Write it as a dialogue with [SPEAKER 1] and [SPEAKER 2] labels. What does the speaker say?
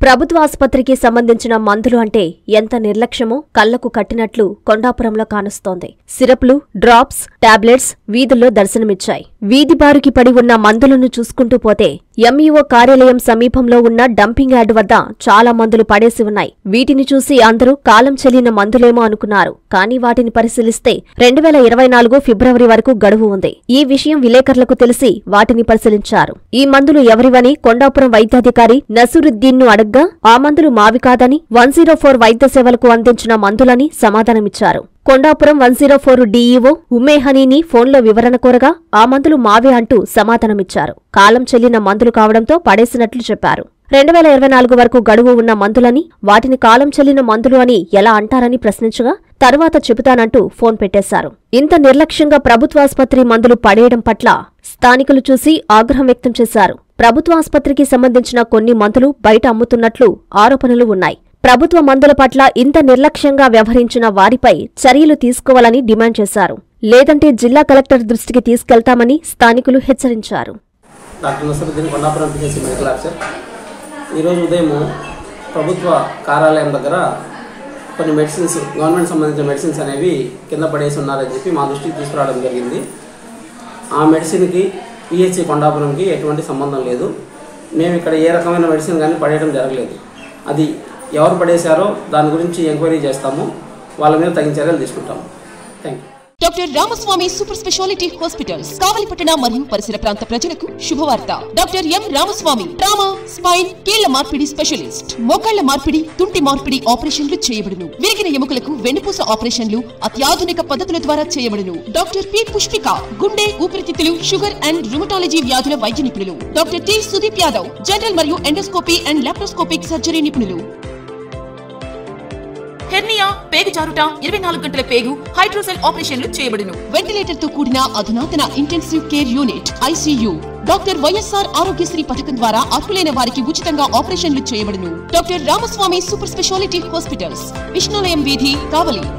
[SPEAKER 1] ప్రభుత్వ ఆసుపత్రికి సంబంధించిన మందులు అంటే ఎంత నిర్లక్ష్యమో కళ్లకు కట్టినట్లు కొండాపురంలో కానొస్తోంది సిరప్లు డ్రాప్స్ టాబ్లెట్స్ వీధుల్లో దర్శనమిచ్చాయి వీధి బారుకి పడి ఉన్న మందులను చూసుకుంటూ పోతే ఎంఈఓ కార్యాలయం సమీపంలో ఉన్న డంపింగ్ యార్డ్ వద్ద చాలా మందులు పడేసి ఉన్నాయి వీటిని చూసి అందరూ కాలం చెల్లిన మందులేమో అనుకున్నారు కానీ వాటిని పరిశీలిస్తే రెండు వేల ఇరవై నాలుగు ఫిబ్రవరి వరకు గడువు ఉంది ఈ విషయం విలేకరులకు తెలిసి వాటిని పరిశీలించారు ఈ మందులు ఎవరివని కొండాపురం వైద్యాధికారి నసరుద్దీన్ ను అడగ్గా ఆ మందులు మావి కాదని వన్ జీరో ఫోర్ వైద్య సేవలకు అందించిన మందులని సమాధానమిచ్చారు Kondapuram one zero four DEO ఉమేహనీని ఫోన్లో వివరణ కోరగా ఆ మందులు మావే అంటూ సమాధానమిచ్చారు కాలం చెల్లిన మందులు కావడంతో పడేసినట్లు చెప్పారు రెండు వేల ఇరవై నాలుగు వరకు గడువు ఉన్న మందులని వాటిని కాలం చెల్లిన మందులు అని ఎలా అంటారని ప్రశ్నించగా తర్వాత చెబుతానంటూ ఫోన్ పెట్టేశారు ఇంత నిర్లక్ష్యంగా ప్రభుత్వాసుపత్రి మందులు పడేయడం పట్ల స్థానికులు చూసి ఆగ్రహం వ్యక్తం చేశారు ప్రభుత్వ ఆసుపత్రికి సంబంధించిన కొన్ని మందులు బయట అమ్ముతున్నట్లు ఆరోపణలు ఉన్నాయి ప్రభుత్వ మందుల పట్ల ఇంత నిర్లక్ష్యంగా వ్యవహరించిన వారిపై చర్యలు తీసుకోవాలని డిమాండ్ చేశారు లేదంటే జిల్లా కలెక్టర్ దృష్టికి తీసుకెళ్తామని స్థానికులు హెచ్చరించారు
[SPEAKER 2] doctor Nasaruddin Kondapuram PHC medical officer ఈరోజు ఉదయం ప్రభుత్వ కార్యాలయం దగ్గర కొన్ని మెడిసిన్స్ గవర్నమెంట్ సంబంధించిన మెడిసిన్స్ అనేవి కింద పడేసి ఉన్నారని చెప్పి మా దృష్టికి తీసుకురావడం జరిగింది ఆ మెడిసిన్కి పిహెచ్సి కొండాపురంకి ఎటువంటి సంబంధం లేదు మేము ఇక్కడ ఏ రకమైన మెడిసిన్ కానీ పడేయడం జరగలేదు అది ఎవరు పడేశారో దాని గురించి ఎంక్వైరీ చేస్తాము వాళ్ళ మీద తగిన చర్యలు తీసుకుంటాము thank you
[SPEAKER 3] doctor Ramaswamy super speciality hospitals కావలిపట్టణ మరియు పరిసర ప్రాంత ప్రజలకు శుభవార్త doctor M Ramaswamy trauma spine కీళ్ల మార్పిడి స్పెషలిస్ట్ మోకాళ్ల మార్పిడి తుంటి మార్పిడి ఆపరేషన్లు చేయబడును విరిగిన ఎముకలకు వెన్నుపూస ఆపరేషన్లు అత్యాధునిక పద్ధతుల ద్వారా చేయబడును డాక్టర్ పి పుష్పిక గుండె ఊపిరితిత్తులు షుగర్ అండ్ రుమటాలజీ వ్యాధుల వైద్య నిపుణులు doctor T Sudeep Yadav general మరియు ఎండోస్కోపీ అండ్ లాప్రోస్కోపిక్ సర్జరీ నిపుణులు హెర్నియా పేగు జారుట ఇరవై నాలుగు గంటల పేగు హైడ్రోసెల్ ఆపరేషన్లు చేయబడును వెంటిలేటర్ తో కూడిన అధునాతన intensive care unit ICU doctor YSR Aarogyasri పథకం ద్వారా అర్హులైన వారికి ఉచితంగా ఆపరేషన్లు చేయబడును doctor Ramaswamy super speciality hospitals Vishnulayam వీధి కావలి